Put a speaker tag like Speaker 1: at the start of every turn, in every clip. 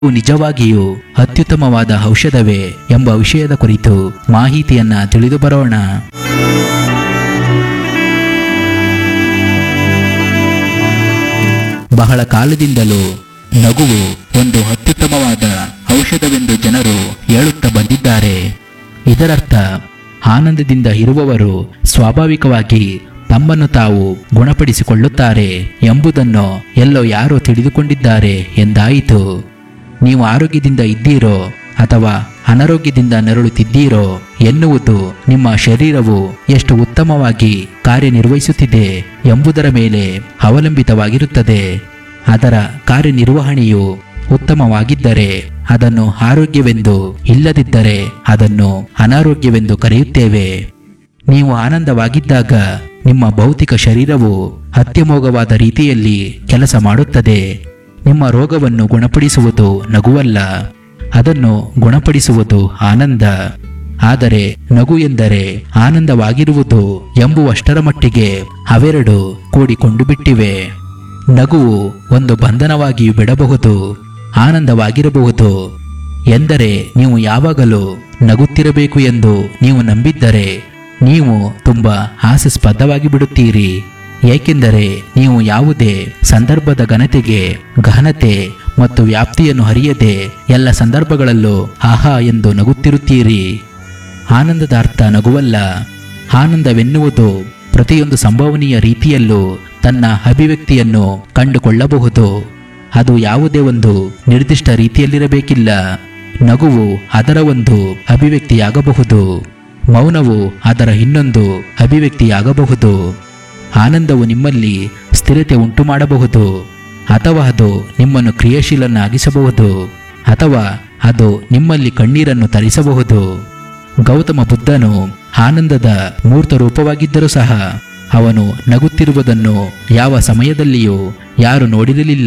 Speaker 1: ಇವು ನಿಜವಾಗಿಯೂ ಅತ್ಯುತ್ತಮವಾದ ಔಷಧವೇ ಎಂಬ ವಿಷಯದ ಕುರಿತು ಮಾಹಿತಿಯನ್ನ ತಿಳಿದು ಬರೋಣ ಬಹಳ ಕಾಲದಿಂದಲೂ ನಗುವು ಒಂದು ಅತ್ಯುತ್ತಮವಾದ ಔಷಧವೆಂದು ಜನರು ಹೇಳುತ್ತಾ ಬಂದಿದ್ದಾರೆ ಇದರರ್ಥ ಆನಂದದಿಂದ ಇರುವವರು ಸ್ವಾಭಾವಿಕವಾಗಿ ತಮ್ಮನ್ನು ತಾವು ಗುಣಪಡಿಸಿಕೊಳ್ಳುತ್ತಾರೆ ಎಂಬುದನ್ನು ಎಲ್ಲೋ ಯಾರೋ ತಿಳಿದುಕೊಂಡಿದ್ದಾರೆ ಎಂದಾಯಿತು ನೀವು ಆರೋಗ್ಯದಿಂದ ಇದ್ದೀರೋ ಅಥವಾ ಅನಾರೋಗ್ಯದಿಂದ ನರಳುತ್ತಿದ್ದೀರೋ ಎನ್ನುವುದು ನಿಮ್ಮ ಶರೀರವು ಎಷ್ಟು ಉತ್ತಮವಾಗಿ ಕಾರ್ಯನಿರ್ವಹಿಸುತ್ತಿದೆ ಎಂಬುದರ ಮೇಲೆ ಅವಲಂಬಿತವಾಗಿರುತ್ತದೆ ಅದರ ಕಾರ್ಯನಿರ್ವಹಣೆಯು ಉತ್ತಮವಾಗಿದ್ದರೆ ಅದನ್ನು ಆರೋಗ್ಯವೆಂದು ಇಲ್ಲದಿದ್ದರೆ ಅದನ್ನು ಅನಾರೋಗ್ಯವೆಂದು ಕರೆಯುತ್ತೇವೆ ನೀವು ಆನಂದವಾಗಿದ್ದಾಗ ನಿಮ್ಮ ಭೌತಿಕ ಶರೀರವು ಅತ್ಯಮೋಘವಾದ ರೀತಿಯಲ್ಲಿ ಕೆಲಸ ಮಾಡುತ್ತದೆ ನಿಮ್ಮ ರೋಗವನ್ನು ಗುಣಪಡಿಸುವುದು ನಗುವಲ್ಲ ಅದನ್ನು ಗುಣಪಡಿಸುವುದು ಆನಂದ ಆದರೆ ನಗು ಎಂದರೆ ಆನಂದವಾಗಿರುವುದು ಎಂಬುವಷ್ಟರ ಮಟ್ಟಿಗೆ ಅವೆರಡು ಕೂಡಿಕೊಂಡು ಬಿಟ್ಟಿವೆ ನಗುವು ಒಂದು ಬಂಧನವಾಗಿಯೂ ಬಿಡಬಹುದು ಆನಂದವಾಗಿರಬಹುದು ಎಂದರೆ ನೀವು ಯಾವಾಗಲೂ ನಗುತ್ತಿರಬೇಕು ಎಂದು ನೀವು ನಂಬಿದ್ದರೆ ನೀವು ತುಂಬಾ ಹಾಸ್ಯಾಸ್ಪದವಾಗಿ ಬಿಡುತ್ತೀರಿ ಏಕೆಂದರೆ ನೀವು ಯಾವುದೇ ಸಂದರ್ಭದ ಘನತೆಗೆ ಗಹನತೆ ಮತ್ತು ವ್ಯಾಪ್ತಿಯನ್ನು ಹರಿಯದೆ ಎಲ್ಲ ಸಂದರ್ಭಗಳಲ್ಲೂ ಆಹಾ ಎಂದು ನಗುತ್ತಿರುತ್ತೀರಿ ಆನಂದದ ಅರ್ಥ ನಗುವಲ್ಲ ಆನಂದವೆನ್ನುವುದು ಪ್ರತಿಯೊಂದು ಸಂಭವನೀಯ ರೀತಿಯಲ್ಲೂ ತನ್ನ ಅಭಿವ್ಯಕ್ತಿಯನ್ನು ಕಂಡುಕೊಳ್ಳಬಹುದು ಅದು ಯಾವುದೇ ಒಂದು ನಿರ್ದಿಷ್ಟ ರೀತಿಯಲ್ಲಿರಬೇಕಿಲ್ಲ ನಗುವು ಅದರ ಒಂದು ಅಭಿವ್ಯಕ್ತಿಯಾಗಬಹುದು ಮೌನವು ಅದರ ಇನ್ನೊಂದು ಅಭಿವ್ಯಕ್ತಿಯಾಗಬಹುದು ಆನಂದವು ನಿಮ್ಮಲ್ಲಿ ಸ್ಥಿರತೆ ಉಂಟು ಮಾಡಬಹುದು ಅಥವಾ ಅದು ನಿಮ್ಮನ್ನು ಕ್ರಿಯಾಶೀಲನಾಗಿಸಬಹುದು ಅಥವಾ ಅದು ನಿಮ್ಮಲ್ಲಿ ಕಣ್ಣೀರನ್ನು ತರಿಸಬಹುದು ಗೌತಮ ಬುದ್ಧನು ಆನಂದದ ಮೂರ್ತ ರೂಪವಾಗಿದ್ದರೂ ಸಹ ಅವನು ನಗುತ್ತಿರುವುದನ್ನು ಯಾವ ಸಮಯದಲ್ಲಿಯೂ ಯಾರು ನೋಡಿರಲಿಲ್ಲ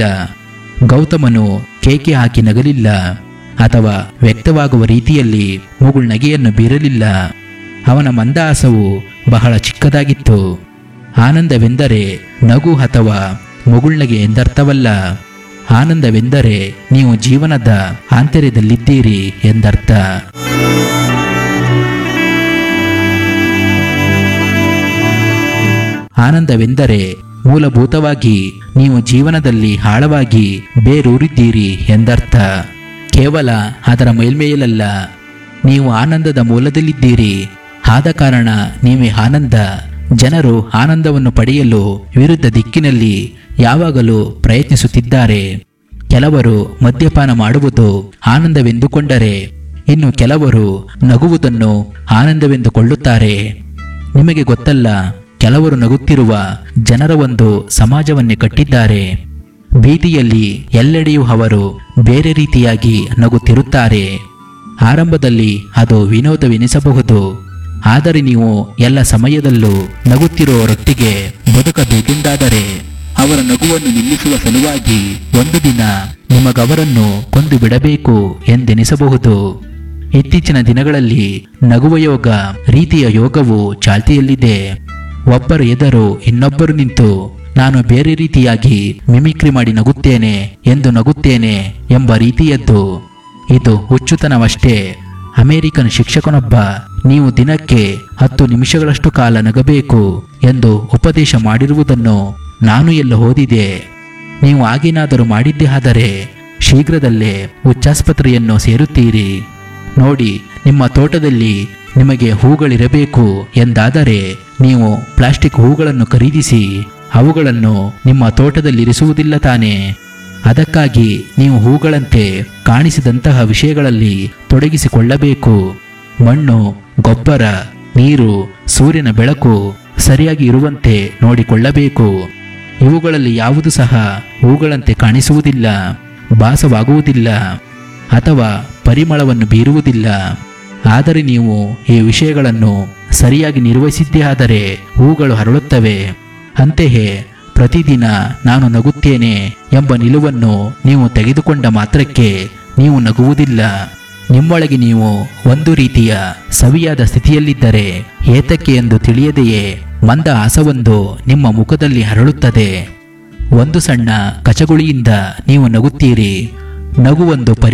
Speaker 1: ಗೌತಮನು ಕೇಕೆ ಹಾಕಿ ನಗಲಿಲ್ಲ ಅಥವಾ ವ್ಯಕ್ತವಾಗುವ ರೀತಿಯಲ್ಲಿ ಮುಗುಳ್ನಗೆಯನ್ನು ಬೀರಲಿಲ್ಲ ಅವನ ಮಂದಹಾಸವು ಬಹಳ ಚಿಕ್ಕದಾಗಿತ್ತು ಆನಂದವೆಂದರೆ ನಗು ಅಥವಾ ಮುಗುಳ್ನಗೆ ಎಂದರ್ಥವಲ್ಲ ಆನಂದವೆಂದರೆ ನೀವು ಜೀವನದ ಆಂತರ್ಯದಲ್ಲಿದ್ದೀರಿ ಎಂದರ್ಥ ಆನಂದವೆಂದರೆ ಮೂಲಭೂತವಾಗಿ ನೀವು ಜೀವನದಲ್ಲಿ ಆಳವಾಗಿ ಬೇರೂರಿದ್ದೀರಿ ಎಂದರ್ಥ ಕೇವಲ ಅದರ ಮೇಲ್ಮೇಲಲ್ಲ ನೀವು ಆನಂದದ ಮೂಲದಲ್ಲಿದ್ದೀರಿ ಆದ ಕಾರಣ ನೀವೇ ಆನಂದ ಜನರು ಆನಂದವನ್ನು ಪಡೆಯಲು ವಿರುದ್ಧ ದಿಕ್ಕಿನಲ್ಲಿ ಯಾವಾಗಲೂ ಪ್ರಯತ್ನಿಸುತ್ತಿದ್ದಾರೆ ಕೆಲವರು ಮದ್ಯಪಾನ ಮಾಡುವುದು ಆನಂದವೆಂದುಕೊಂಡರೆ ಇನ್ನು ಕೆಲವರು ನಗುವುದನ್ನು ಆನಂದವೆಂದುಕೊಳ್ಳುತ್ತಾರೆ ನಿಮಗೆ ಗೊತ್ತಲ್ಲ ಕೆಲವರು ನಗುತ್ತಿರುವ ಜನರ ಒಂದು ಸಮಾಜವನ್ನೇ ಕಟ್ಟಿದ್ದಾರೆ ಬೀದಿಯಲ್ಲಿ ಎಲ್ಲೆಡೆಯೂ ಅವರು ಬೇರೆ ರೀತಿಯಾಗಿ ನಗುತ್ತಿರುತ್ತಾರೆ ಆರಂಭದಲ್ಲಿ ಅದು ವಿನೋದವೆನಿಸಬಹುದು ಆದರೆ ನೀವು ಎಲ್ಲ ಸಮಯದಲ್ಲೂ ನಗುತ್ತಿರುವವರೊಟ್ಟಿಗೆ ಬದುಕಬೇಕೆಂದಾದರೆ ಅವರ ನಗುವನ್ನು ನಿಲ್ಲಿಸುವ ಸಲುವಾಗಿ ಒಂದು ದಿನ ನಿಮಗವರನ್ನು ಕೊಂದು ಬಿಡಬೇಕು ಎಂದೆನಿಸಬಹುದು ಇತ್ತೀಚಿನ ದಿನಗಳಲ್ಲಿ ನಗುವ ಯೋಗ ರೀತಿಯ ಯೋಗವು ಚಾಲ್ತಿಯಲ್ಲಿದೆ ಒಬ್ಬರು ಎದರು ಇನ್ನೊಬ್ಬರು ನಿಂತು ನಾನು ಬೇರೆ ರೀತಿಯಾಗಿ ಮಿಮಿಕ್ರಿ ಮಾಡಿ ನಗುತ್ತೇನೆ ಎಂದು ನಗುತ್ತೇನೆ ಎಂಬ ರೀತಿಯದ್ದು ಇದು ಹುಚ್ಚುತನವಷ್ಟೇ ಅಮೆರಿಕನ್ ಶಿಕ್ಷಕನೊಬ್ಬ ನೀವು ದಿನಕ್ಕೆ ಹತ್ತು ನಿಮಿಷಗಳಷ್ಟು ಕಾಲ ನಗಬೇಕು ಎಂದು ಉಪದೇಶ ಮಾಡಿರುವುದನ್ನು ನಾನು ಎಲ್ಲ ಓದಿದೆ ನೀವು ಆಗೇನಾದರೂ ಮಾಡಿದ್ದೇ ಆದರೆ ಶೀಘ್ರದಲ್ಲೇ ಹುಚ್ಚಾಸ್ಪತ್ರೆಯನ್ನು ಸೇರುತ್ತೀರಿ ನೋಡಿ ನಿಮ್ಮ ತೋಟದಲ್ಲಿ ನಿಮಗೆ ಹೂಗಳಿರಬೇಕು ಎಂದಾದರೆ ನೀವು ಪ್ಲಾಸ್ಟಿಕ್ ಹೂಗಳನ್ನು ಖರೀದಿಸಿ ಅವುಗಳನ್ನು ನಿಮ್ಮ ತೋಟದಲ್ಲಿರಿಸುವುದಿಲ್ಲ ತಾನೇ ಅದಕ್ಕಾಗಿ ನೀವು ಹೂಗಳಂತೆ ಕಾಣಿಸಿದಂತಹ ವಿಷಯಗಳಲ್ಲಿ ತೊಡಗಿಸಿಕೊಳ್ಳಬೇಕು ಮಣ್ಣು ಗೊಬ್ಬರ ನೀರು ಸೂರ್ಯನ ಬೆಳಕು ಸರಿಯಾಗಿ ಇರುವಂತೆ ನೋಡಿಕೊಳ್ಳಬೇಕು ಇವುಗಳಲ್ಲಿ ಯಾವುದು ಸಹ ಹೂಗಳಂತೆ ಕಾಣಿಸುವುದಿಲ್ಲ ಭಾಸವಾಗುವುದಿಲ್ಲ ಅಥವಾ ಪರಿಮಳವನ್ನು ಬೀರುವುದಿಲ್ಲ ಆದರೆ ನೀವು ಈ ವಿಷಯಗಳನ್ನು ಸರಿಯಾಗಿ ನಿರ್ವಹಿಸಿದ್ದೇ ಆದರೆ ಹೂಗಳು ಹರಳುತ್ತವೆ ಅಂತೆಯೇ ಪ್ರತಿದಿನ ನಾನು ನಗುತ್ತೇನೆ ಎಂಬ ನಿಲುವನ್ನು ನೀವು ತೆಗೆದುಕೊಂಡ ಮಾತ್ರಕ್ಕೆ ನೀವು ನಗುವುದಿಲ್ಲ ನಿಮ್ಮೊಳಗೆ ನೀವು ಒಂದು ರೀತಿಯ ಸವಿಯಾದ ಸ್ಥಿತಿಯಲ್ಲಿದ್ದರೆ ಏತಕ್ಕೆ ಎಂದು ತಿಳಿಯದೆಯೇ ಮಂದ ಆಸವೊಂದು ನಿಮ್ಮ ಮುಖದಲ್ಲಿ ಹರಳುತ್ತದೆ ಒಂದು ಸಣ್ಣ ಕಚಗುಳಿಯಿಂದ ನೀವು ನಗುತ್ತೀರಿ ನಗುವೊಂದು